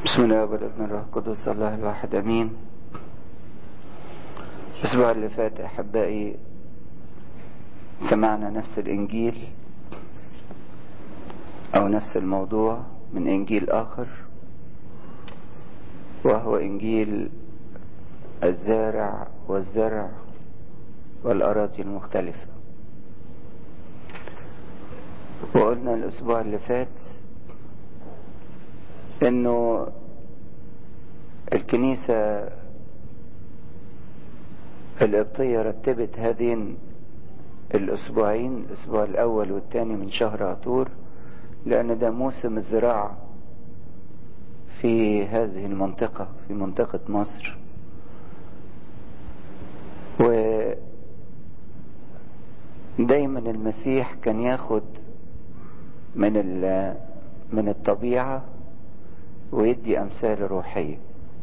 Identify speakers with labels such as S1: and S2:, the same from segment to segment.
S1: بسم الله والابن الروح القدس الله الواحد امين الاسبوع اللي فات احبائي سمعنا نفس الانجيل او نفس الموضوع من انجيل اخر وهو انجيل الزارع والزرع والاراضي المختلفه وقلنا الاسبوع اللي فات انه الكنيسة القبطية رتبت هذين الاسبوعين الاسبوع الاول والثاني من شهر عطور لان ده موسم الزراعة في هذه المنطقة في منطقة مصر ودايما المسيح كان ياخد من من الطبيعة ويدي أمثال روحية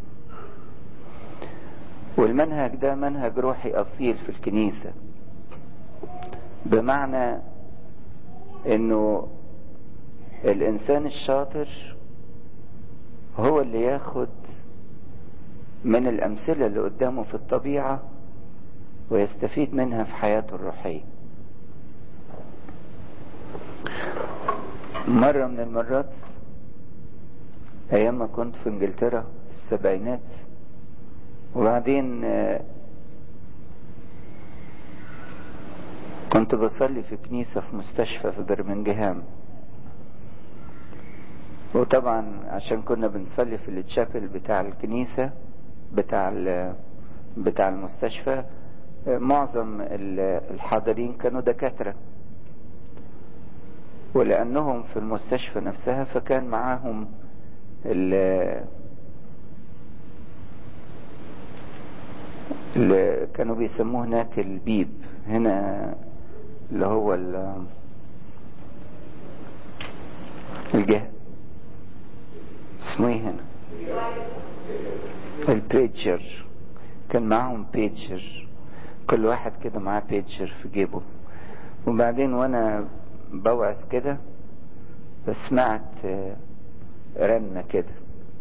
S1: والمنهج ده منهج روحي أصيل في الكنيسة بمعنى انه الانسان الشاطر هو اللي ياخد من الامثله اللي قدامه في الطبيعه ويستفيد منها في حياته الروحيه مره من المرات ايام ما كنت في انجلترا في السبعينات وبعدين كنت بصلي في كنيسة في مستشفى في برمنجهام وطبعا عشان كنا بنصلي في التشابل بتاع الكنيسة بتاع بتاع المستشفى معظم الحاضرين كانوا دكاترة ولأنهم في المستشفى نفسها فكان معاهم اللي كانوا بيسموه هناك البيب هنا اللي هو الجهة اسمه ايه هنا البيجر كان معاهم بيجر كل واحد كده معاه بيجر في جيبه وبعدين وانا بوعظ كده سمعت رنة كده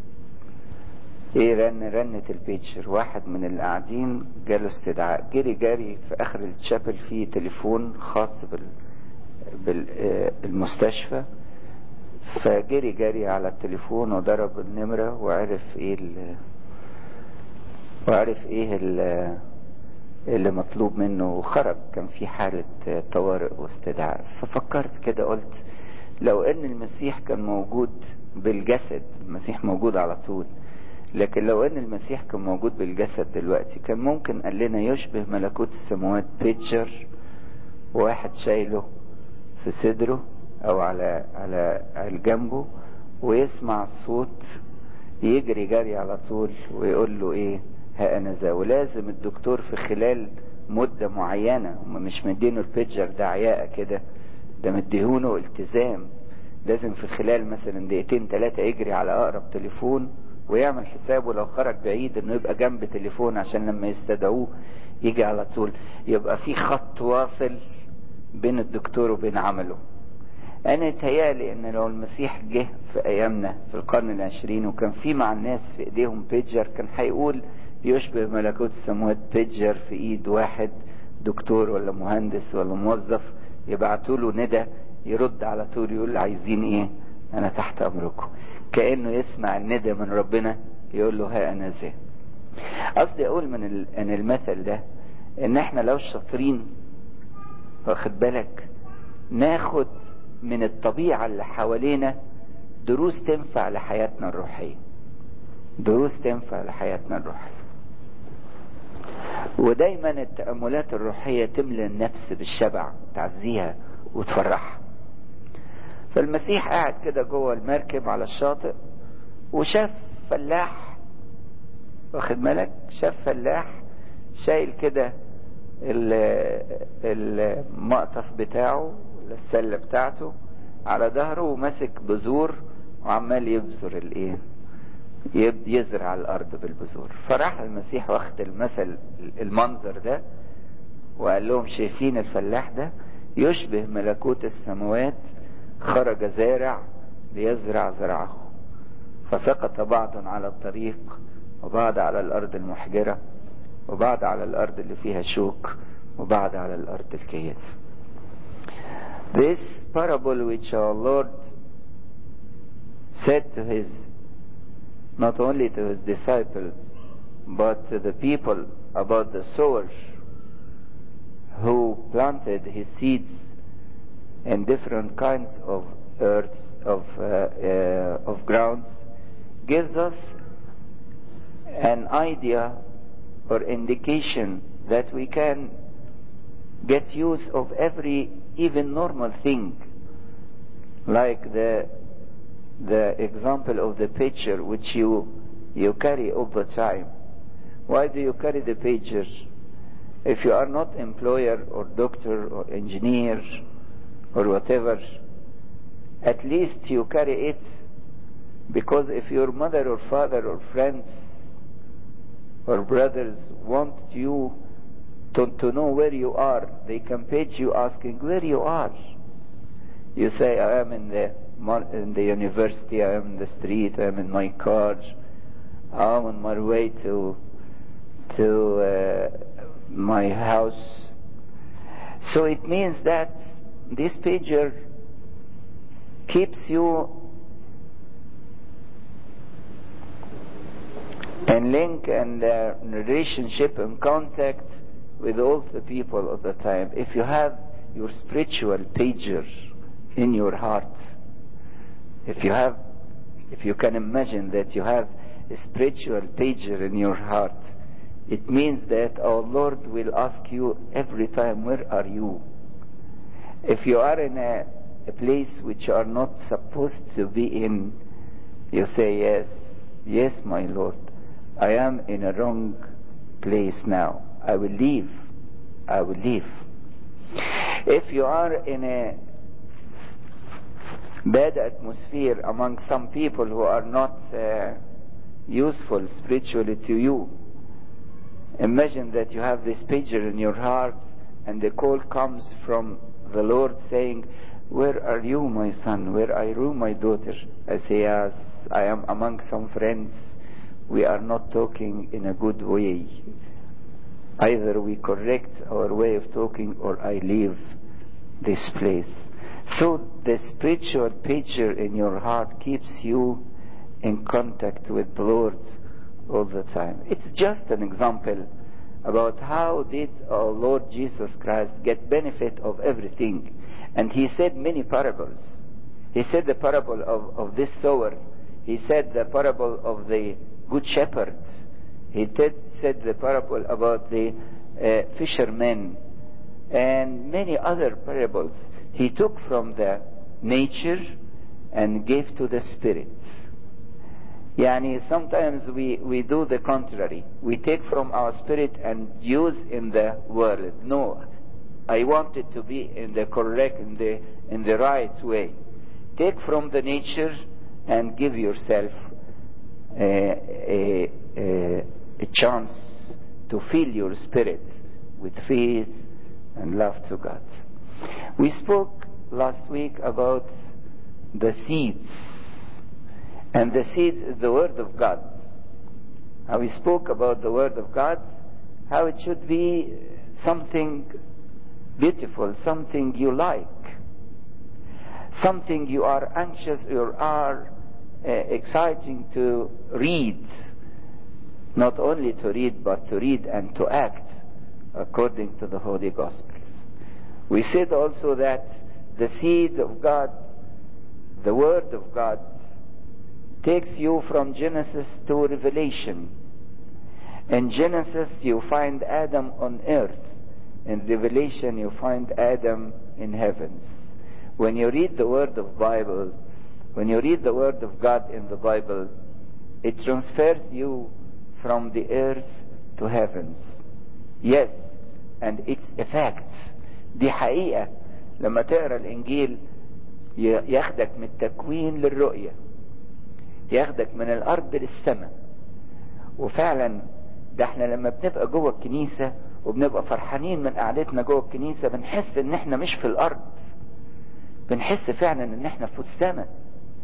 S1: ايه رن رنة البيتشر واحد من اللي قاعدين جاله استدعاء جري جري في اخر الشابل في تليفون خاص بال بالمستشفى فجري جري على التليفون وضرب النمرة وعرف ايه ال وعرف ايه ال اللي مطلوب منه وخرج كان في حالة طوارئ واستدعاء ففكرت كده قلت لو ان المسيح كان موجود بالجسد المسيح موجود على طول لكن لو ان المسيح كان موجود بالجسد دلوقتي كان ممكن قال لنا يشبه ملكوت السماوات بيتجر واحد شايله في صدره او على على على جنبه ويسمع الصوت يجري جري على طول ويقول له ايه ها انا ذا ولازم الدكتور في خلال مدة معينة هم مش مدينه البيتجر ده عياقة كده ده مديهونه التزام لازم في خلال مثلا دقيقتين ثلاثة يجري على اقرب تليفون ويعمل حسابه لو خرج بعيد انه يبقى جنب تليفون عشان لما يستدعوه يجي على طول يبقى في خط واصل بين الدكتور وبين عمله انا يتهيألي ان لو المسيح جه في ايامنا في القرن العشرين وكان في مع الناس في ايديهم بيجر كان هيقول يشبه ملكوت السماوات بيجر في ايد واحد دكتور ولا مهندس ولا موظف يبعتوا له ندى يرد على طول يقول عايزين ايه انا تحت امركم كانه يسمع الندى من ربنا يقول له ها انا ذا قصدي اقول من ان المثل ده ان احنا لو شاطرين واخد بالك ناخد من الطبيعة اللي حوالينا دروس تنفع لحياتنا الروحية دروس تنفع لحياتنا الروحية ودايما التأملات الروحية تملى النفس بالشبع تعزيها وتفرحها فالمسيح قاعد كده جوه المركب على الشاطئ وشاف فلاح واخد بالك شاف فلاح شايل كده المقطف بتاعه السلة بتاعته على ظهره وماسك بذور وعمال يبذر الايه يزرع الارض بالبذور فراح المسيح واخد المثل المنظر ده وقال لهم شايفين الفلاح ده يشبه ملكوت السماوات خرج زارع ليزرع زرعه فسقط بعض على الطريق وبعض على الأرض المحجرة وبعض على الأرض اللي فيها شوك وبعض على الأرض الكيس This parable which our Lord said to his, not only to his disciples, but to the people about the sower who planted his seeds in different kinds of earths, of, uh, uh, of grounds, gives us an idea or indication that we can get use of every even normal thing like the the example of the pager which you you carry all the time why do you carry the pager if you are not employer or doctor or engineer or whatever at least you carry it because if your mother or father or friends or brothers want you to, to know where you are, they can page you asking where you are. You say, I am in the, in the university, I am in the street, I am in my car, I am on my way to, to uh, my house. So it means that this pager keeps you in link and uh, relationship and contact with all the people of the time. If you have your spiritual pager in your heart, if you have, if you can imagine that you have a spiritual pager in your heart, it means that our Lord will ask you every time, where are you? If you are in a, a place which you are not supposed to be in, you say, yes, yes, my Lord, I am in a wrong place now. I will leave. I will leave. If you are in a bad atmosphere among some people who are not uh, useful spiritually to you, imagine that you have this pager in your heart and the call comes from the Lord saying, Where are you, my son? Where are you, my daughter? I say, Yes, I am among some friends. We are not talking in a good way. Either we correct our way of talking or I leave this place. So the spiritual picture in your heart keeps you in contact with the Lord all the time. It's just an example about how did our Lord Jesus Christ get benefit of everything. And he said many parables. He said the parable of, of this sower. He said the parable of the good shepherd. He did, said the parable about the uh, fishermen and many other parables. He took from the nature and gave to the spirit. Yani sometimes we, we do the contrary. We take from our spirit and use in the world. No, I want it to be in the correct, in the, in the right way. Take from the nature and give yourself a, a, a chance to fill your spirit with faith and love to God. We spoke last week about the seeds, and the seeds is the Word of God. How we spoke about the Word of God, how it should be something beautiful, something you like, something you are anxious or are uh, exciting to read. Not only to read, but to read and to act according to the Holy Gospels. We said also that the seed of God, the Word of God, takes you from Genesis to Revelation. In Genesis, you find Adam on earth. In Revelation, you find Adam in heavens. When you read the Word of Bible, when you read the Word of God in the Bible, it transfers you from the earth to heavens. Yes, and it's a fact. دي حقيقة لما تقرا الإنجيل ياخدك من التكوين للرؤية ياخدك من الأرض للسماء وفعلا ده احنا لما بنبقى جوه الكنيسة وبنبقى فرحانين من قعدتنا جوه الكنيسة بنحس ان احنا مش في الأرض بنحس فعلا ان احنا في السماء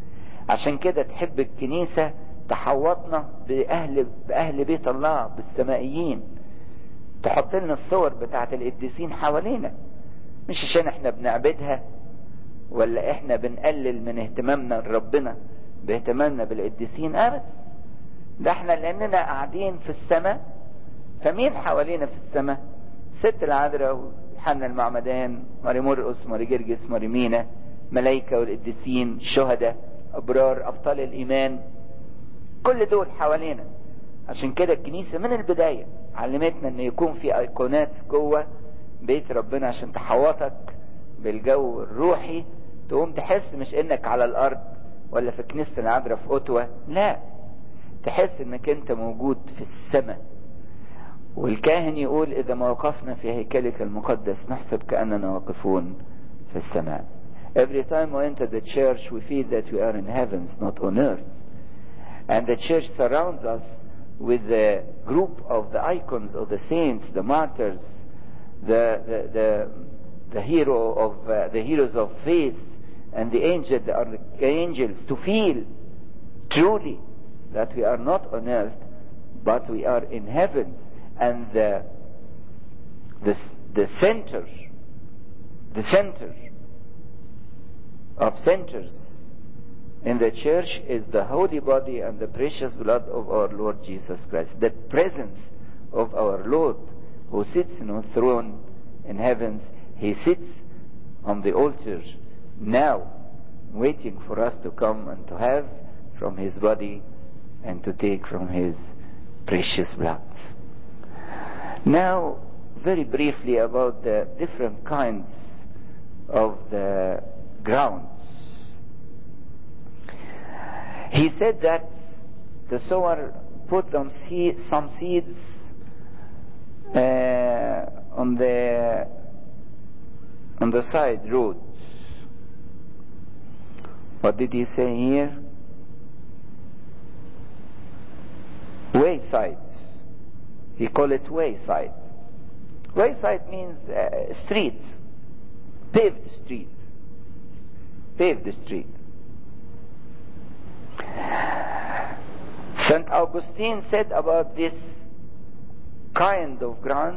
S1: عشان كده تحب الكنيسة تحوطنا بأهل, بأهل بيت الله بالسمائيين تحط لنا الصور بتاعت القديسين حوالينا مش عشان احنا بنعبدها ولا احنا بنقلل من اهتمامنا لربنا باهتمامنا بالقديسين ابدا ده احنا لاننا قاعدين في السماء فمين حوالينا في السماء ست العذراء وحنا المعمدان ماري مرقس ماري جرجس ماري مينا ملايكة والقديسين شهداء ابرار ابطال الايمان كل دول حوالينا عشان كده الكنيسة من البداية علمتنا ان يكون في ايقونات جوه بيت ربنا عشان تحوطك بالجو الروحي تقوم تحس مش انك على الارض ولا في كنيسة العذراء في اوتوا لا تحس انك انت موجود في السماء والكاهن يقول اذا ما وقفنا في هيكلك المقدس نحسب كاننا واقفون في السماء Every time we enter the church we feel that we are in heavens not on earth and the church surrounds us with the group of the icons of the saints the martyrs the the the, the hero of uh, the heroes of faith and the angels the archangels to feel truly that we are not on earth but we are in heavens and the the, the center the center of centers in the church is the holy body and the precious blood of our Lord Jesus Christ the presence of our Lord who sits on a throne in heavens he sits on the altar now waiting for us to come and to have from his body and to take from his precious blood now, very briefly about the different kinds of the grounds. He said that the sower put them seed, some seeds uh, on the on the side roads. What did he say here? Wayside. He call it wayside. Wayside means uh, street, paved street, paved street. Saint Augustine said about this kind of ground,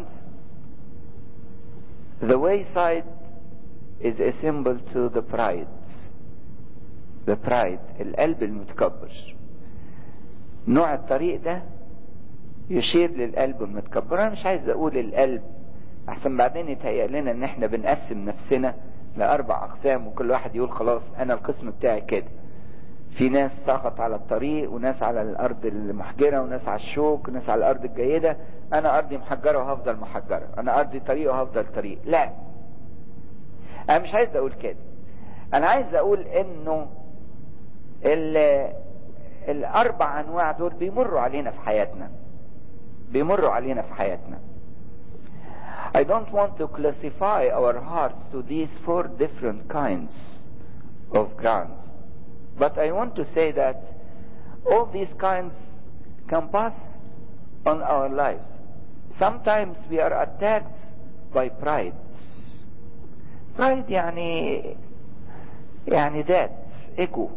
S1: the wayside is a symbol to the pride. The pride, القلب المتكبر. نوع الطريق ده يشير للقلب المتكبر انا مش عايز اقول القلب احسن بعدين يتهيأ لنا ان احنا بنقسم نفسنا لاربع اقسام وكل واحد يقول خلاص انا القسم بتاعي كده في ناس سقط على الطريق وناس على الارض المحجرة وناس على الشوك وناس على الارض الجيدة انا ارضي محجرة وهفضل محجرة انا ارضي طريق وهفضل طريق لا انا مش عايز اقول كده انا عايز اقول انه الاربع انواع دول بيمروا علينا في حياتنا بيمروا علينا في حياتنا I don't want to classify our hearts to these four different kinds of grounds. But I want to say that all these kinds can pass on our lives. Sometimes we are attacked by pride. Pride يعني يعني ذات ego.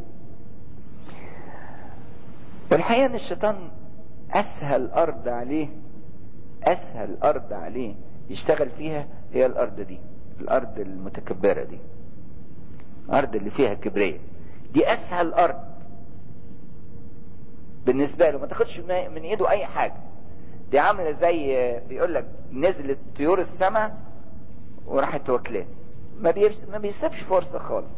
S1: والحقيقة ان الشيطان اسهل ارض عليه اسهل ارض عليه يشتغل فيها هي الارض دي الارض المتكبرة دي الارض اللي فيها كبرية دي اسهل ارض بالنسبة له ما تاخدش من ايده اي حاجة دي عاملة زي بيقول لك نزلت طيور السماء وراحت واكلاه ما ما بيسيبش فرصة خالص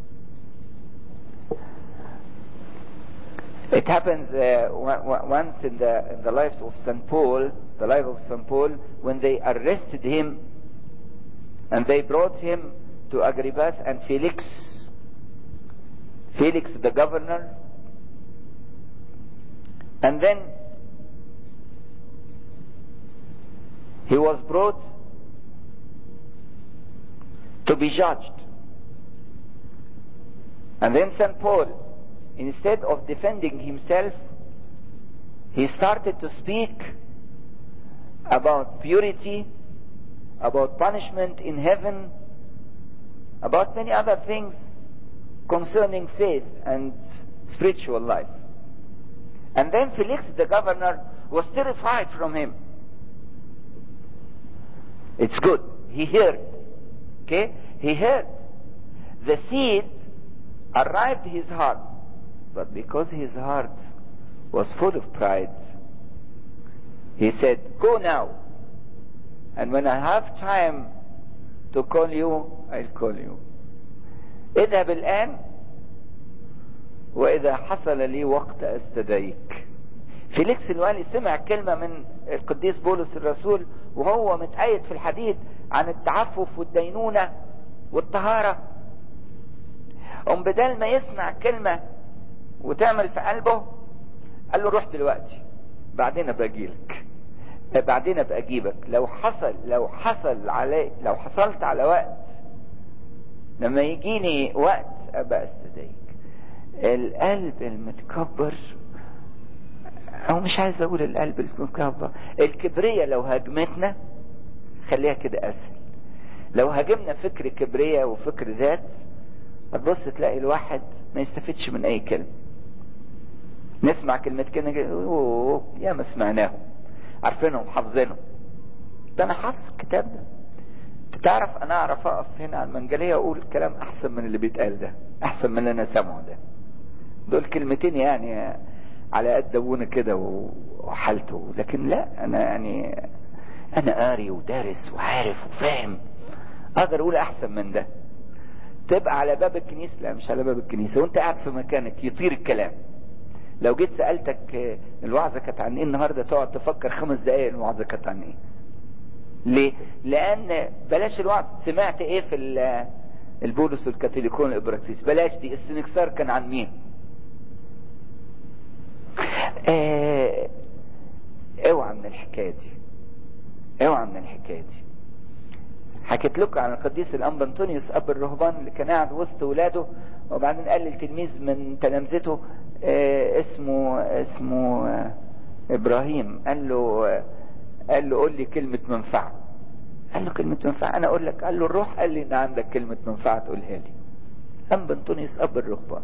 S1: It happens uh, once in the, in the lives of St. Paul, the life of St. Paul, when they arrested him and they brought him to Agribas and Felix, Felix the governor, and then he was brought to be judged. And then St. Paul, instead of defending himself, he started to speak about purity, about punishment in heaven, about many other things concerning faith and spiritual life. And then Felix, the governor, was terrified from him. It's good. He heard. Okay? He heard. The seed arrived his heart. But because his heart was full of pride, he said, Go now. And when I have time to call you, I'll call you. اذهب الآن وإذا حصل لي وقت أستدعيك. فيليكس الوالي سمع كلمة من القديس بولس الرسول وهو متأيد في الحديث عن التعفف والدينونة والطهارة. قام بدل ما يسمع كلمة وتعمل في قلبه قال له روح دلوقتي بعدين ابقى اجيلك بعدين ابقى اجيبك لو حصل لو حصل علي لو حصلت على وقت لما يجيني وقت ابقى استدعيك القلب المتكبر او مش عايز اقول القلب المتكبر الكبرية لو هاجمتنا خليها كده اسهل لو هاجمنا فكر كبرية وفكر ذات هتبص تلاقي الواحد ما يستفدش من اي كلمة نسمع كلمة كده اوه يا ما سمعناهم عارفينهم حافظينهم ده انا حافظ الكتاب ده تعرف انا اعرف اقف هنا على المنجلية واقول كلام احسن من اللي بيتقال ده احسن من اللي انا سامعه ده دول كلمتين يعني على قد ابونا كده وحالته لكن لا انا يعني انا قاري ودارس وعارف وفاهم اقدر اقول احسن من ده تبقى على باب الكنيسة لا مش على باب الكنيسة وانت قاعد في مكانك يطير الكلام لو جيت سألتك الوعظة كانت عن ايه النهاردة تقعد تفكر خمس دقايق الوعظة كانت عن ايه ليه لان بلاش الوعظ سمعت ايه في البولس والكاثوليكون الابراكسيس بلاش دي السنكسار كان عن مين اه اوعى من الحكاية دي اوعى من الحكاية دي حكيت لكم عن القديس الانبا انطونيوس اب الرهبان اللي كان قاعد وسط ولاده وبعدين قال للتلميذ من تلامذته اه اسمه اسمه اه ابراهيم قال له اه قال له قول لي كلمة منفعة قال له كلمة منفعة انا اقول لك قال له الروح قال لي ان عندك كلمة منفعة تقولها لي انبا انطونيوس اب الرهبان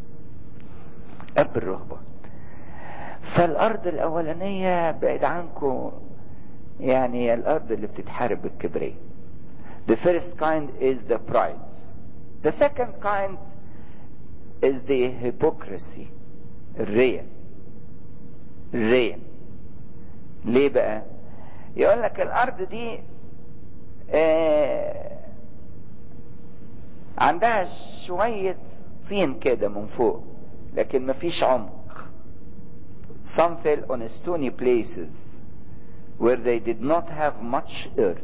S1: اب الرهبان فالارض الاولانية بعيد عنكم يعني الارض اللي بتتحارب بالكبرية The first kind is the pride. The second kind is the hypocrisy. الرية. الرية. ليه بقى؟ يقول لك الأرض دي آه عندها شوية طين كده من فوق لكن مفيش عمق. Some fell on stony places where they did not have much earth.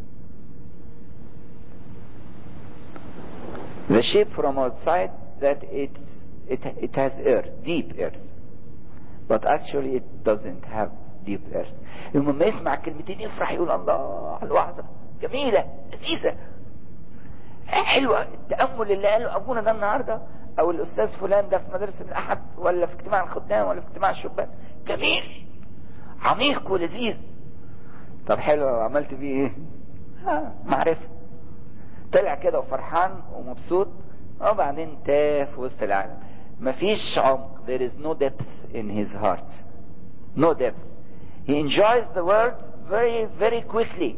S1: The shape from outside that it's, it, it has earth, deep earth. But actually it doesn't have deep earth. لما يسمع كلمتين يفرح يقول الله على الوعظة جميلة لذيذة حلوة التأمل اللي قاله أبونا ده النهاردة أو الأستاذ فلان ده في مدرسة الأحد ولا في اجتماع الخدام ولا في اجتماع الشبان جميل عميق ولذيذ طب حلو عملت بيه ايه؟ ها معرفة طلع كده وفرحان ومبسوط وبعدين تاه في وسط العالم مفيش عمق there is no depth in his heart no depth he enjoys the world very very quickly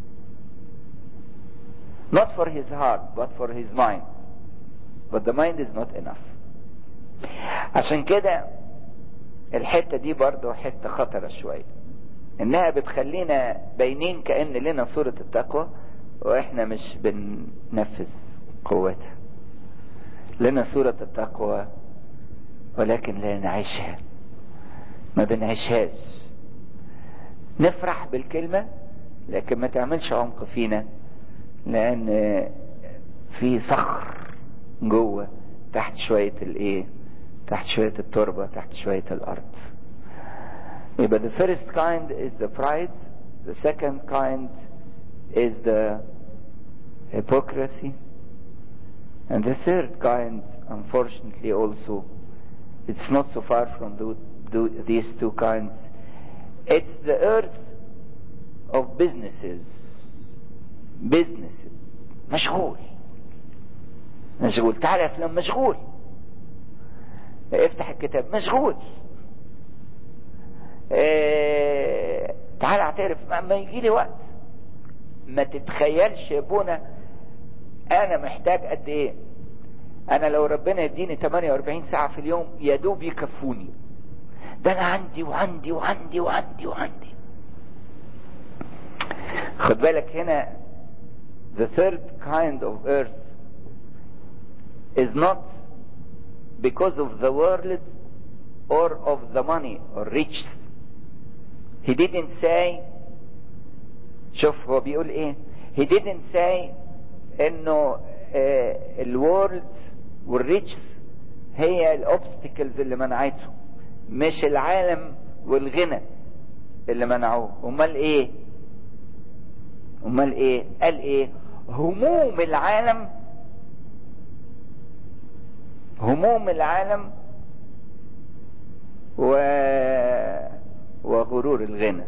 S1: not for his heart but for his mind but the mind is not enough عشان كده الحتة دي برضو حتة خطرة شوية انها بتخلينا باينين كأن لنا صورة التقوى واحنا مش بننفذ قوتها لنا صورة التقوى ولكن لا نعيشها ما بنعيشهاش نفرح بالكلمة لكن ما تعملش عمق فينا لان في صخر جوه تحت شوية الايه تحت شوية التربة تحت شوية الارض يبقى the first kind is the pride the second kind is the hypocrisy. And the third kind, unfortunately also, it's not so far from the, the, these two kinds. It's the earth of businesses. Businesses. مشغول. مشغول. تعال يا فلان مشغول. افتح الكتاب مشغول اه تعال اعترف ما يجي لي وقت ما تتخيلش يا ابونا انا محتاج قد ايه انا لو ربنا يديني 48 ساعة في اليوم يا دوب يكفوني ده انا عندي وعندي وعندي وعندي وعندي خد بالك هنا the third kind of earth is not because of the world or of the money or riches he didn't say شوف هو بيقول ايه he didn't say انه الورلد والريتشز هي الاوبستكلز اللي منعته مش العالم والغنى اللي منعوه امال ايه امال ايه قال ايه هموم العالم هموم العالم و... وغرور الغنى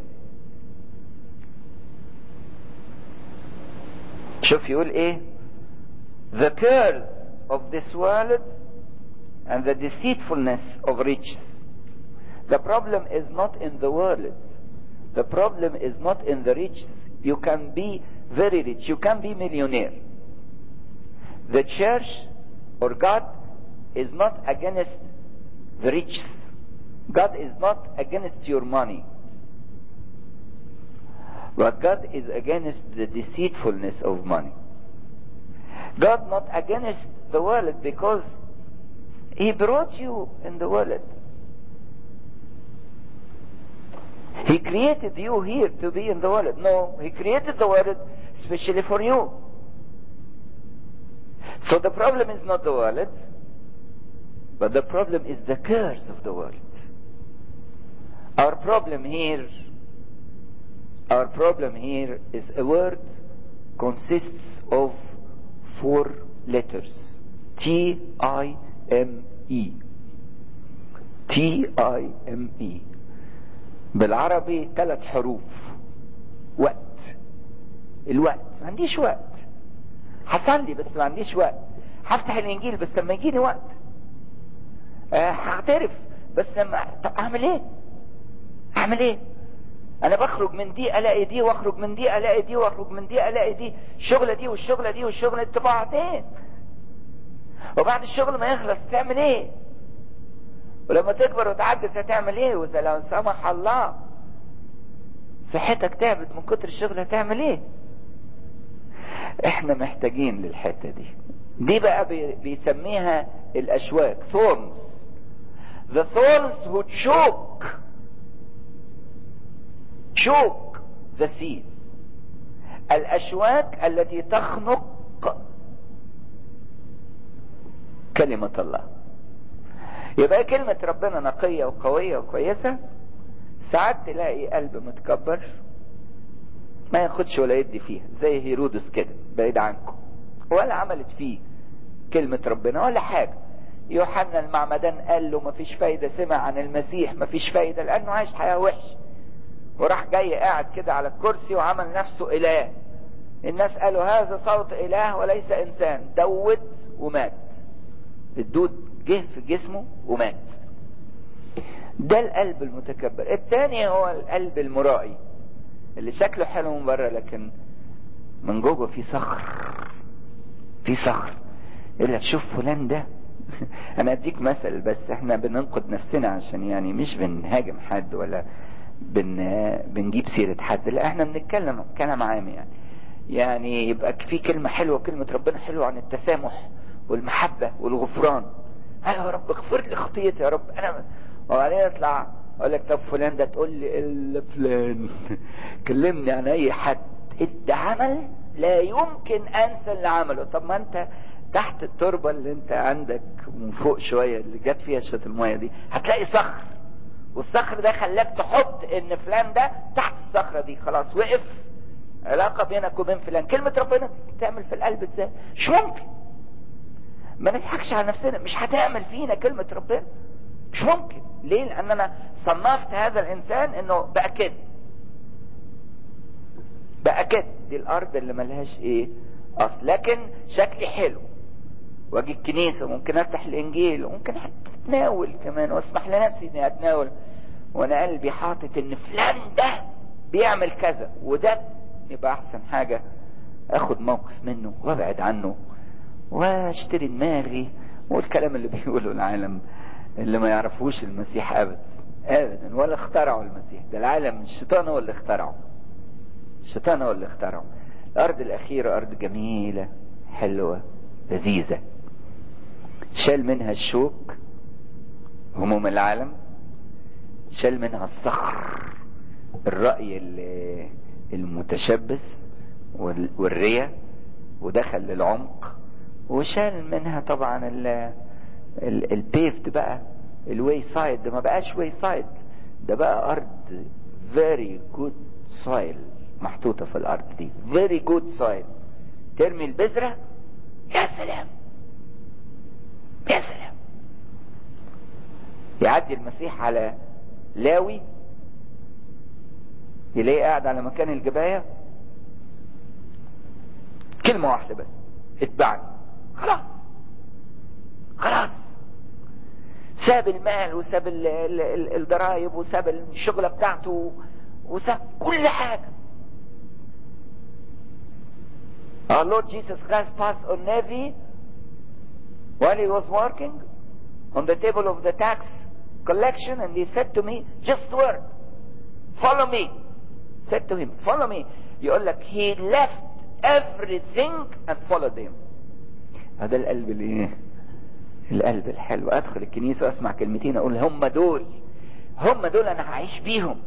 S1: شوف يقول ايه the cares of this world and the deceitfulness of riches the problem is not in the world the problem is not in the riches you can be very rich you can be millionaire the church or god is not against the riches god is not against your money but God is against the deceitfulness of money. God not against the world because He brought you in the world. He created you here to be in the world. No, He created the world especially for you. So the problem is not the world, but the problem is the curse of the world. Our problem here our problem here is a word consists of four letters. T I M E. T I M E. بالعربي ثلاث حروف. وقت. الوقت. ما عنديش وقت. هصلي بس ما عنديش وقت. هفتح الانجيل بس لما يجيني وقت. أه هعترف بس لما طب اعمل ايه؟ اعمل ايه؟ انا بخرج من دي الاقي دي واخرج من دي الاقي دي واخرج من دي الاقي دي الشغله دي والشغله دي والشغله دي بعدين وبعد الشغل ما يخلص تعمل ايه ولما تكبر وتعجز هتعمل ايه واذا لو سمح الله صحتك تعبت من كتر الشغل هتعمل ايه احنا محتاجين للحته دي دي بقى بيسميها الاشواك thorns the thorns who choke choke the seeds الاشواك التي تخنق كلمة الله يبقى كلمة ربنا نقية وقوية وكويسة ساعات تلاقي قلب متكبر ما ياخدش ولا يدي فيها زي هيرودس كده بعيد عنكم ولا عملت فيه كلمة ربنا ولا حاجة يوحنا المعمدان قال له مفيش فايدة سمع عن المسيح مفيش فايدة لأنه عايش حياة وحشة وراح جاي قاعد كده على الكرسي وعمل نفسه اله الناس قالوا هذا صوت اله وليس انسان دوت ومات الدود جه في جسمه ومات ده القلب المتكبر الثاني هو القلب المرائي اللي شكله حلو من بره لكن من جوه في صخر في صخر يقول لك شوف فلان ده انا اديك مثل بس احنا بننقد نفسنا عشان يعني مش بنهاجم حد ولا بن بنجيب سيرة حد لا احنا بنتكلم كلام عام يعني يعني يبقى في كلمة حلوة كلمة ربنا حلوة عن التسامح والمحبة والغفران ايوه يا رب اغفر لي خطيتي يا رب انا وبعدين اطلع اقول لك طب فلان ده تقول لي الا فلان كلمني عن اي حد انت عمل لا يمكن انسى اللي عمله طب ما انت تحت التربة اللي انت عندك من فوق شوية اللي جت فيها شوية المية دي هتلاقي صخر والصخر ده خلاك تحط ان فلان ده تحت الصخرة دي خلاص وقف علاقة بينك وبين فلان كلمة ربنا تعمل في القلب ازاي مش ممكن ما نضحكش على نفسنا مش هتعمل فينا كلمة ربنا مش ممكن ليه لان انا صنفت هذا الانسان انه بقى كده بقى كده دي الارض اللي ملهاش ايه اصل لكن شكلي حلو واجي الكنيسة وممكن افتح الانجيل وممكن حتى اتناول كمان واسمح لنفسي اني اتناول وانا قلبي حاطط ان فلان ده بيعمل كذا وده يبقى احسن حاجة اخد موقف منه وابعد عنه واشتري دماغي والكلام اللي بيقوله العالم اللي ما يعرفوش المسيح ابدا ابدا ولا اخترعوا المسيح ده العالم الشيطان هو اللي اخترعه الشيطان هو اللي اخترعه الارض الاخيرة ارض جميلة حلوة لذيذة شال منها الشوك هموم العالم شال منها الصخر الرأي المتشبث والرية ودخل للعمق وشال منها طبعا البيفد بقى الواي سايد ده ما بقاش واي سايد ده بقى ارض فيري جود سويل محطوطة في الارض دي فيري جود سويل ترمي البذرة يا سلام يا سلام يعدي المسيح على لاوي يلاقيه قاعد على مكان الجباية كلمة واحدة بس اتبعني خلاص خلاص ساب المال وساب الضرايب وساب الشغلة بتاعته وساب كل حاجة Our Lord Jesus Christ passed on Nevi while he was working on the table of the tax collection and he said to me, just word, follow me. Said to him, follow me. يقول لك he left everything and followed him. هذا القلب الايه؟ القلب الحلو ادخل الكنيسة واسمع كلمتين اقول هم دول هم دول انا هعيش بيهم.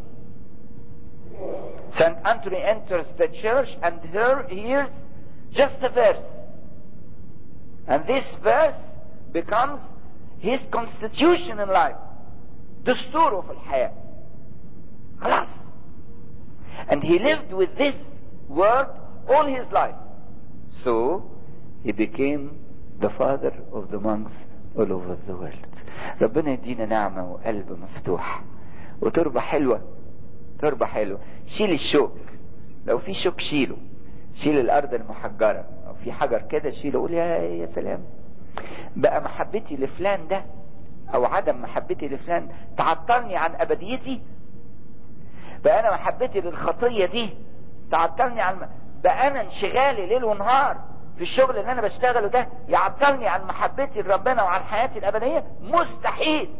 S1: Saint Anthony enters the church and here hears just a verse. And this verse becomes his constitution in life. دستوره في الحياة. خلاص. And he lived with this word all his life. So he became the father of the monks all over the world. ربنا يدينا نعمة وقلب مفتوح وتربة حلوة تربة حلوة شيل الشوك لو في شوك شيله شيل الارض المحجرة او في حجر كده شيله قول يا يا سلام بقى محبتي لفلان ده او عدم محبتي لفلان تعطلني عن ابديتي بقى انا محبتي للخطية دي تعطلني عن بقى انا انشغالي ليل ونهار في الشغل اللي انا بشتغله ده يعطلني عن محبتي لربنا وعن حياتي الابدية مستحيل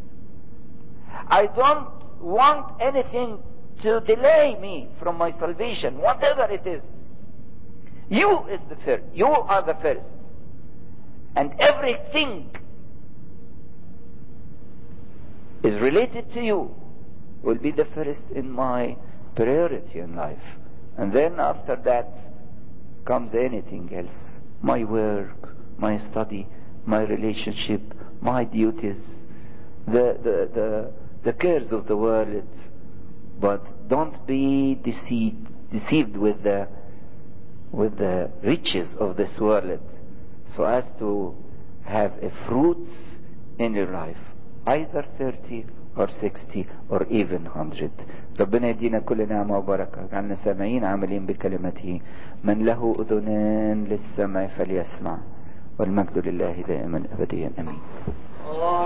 S1: I don't want anything to delay me from my salvation whatever it is you is the first you are the first and everything is related to you will be the first in my priority in life and then after that comes anything else my work my study my relationship my duties the the the, the cares of the world but don't be deceived deceived with the with the riches of this world so as to have a fruits in your life either 30 or 60 or even 100 ربنا يدينا كل نعمة وبركة جعلنا سامعين عاملين بكلمته من له أذنان للسمع فليسمع والمجد لله دائما أبديا أمين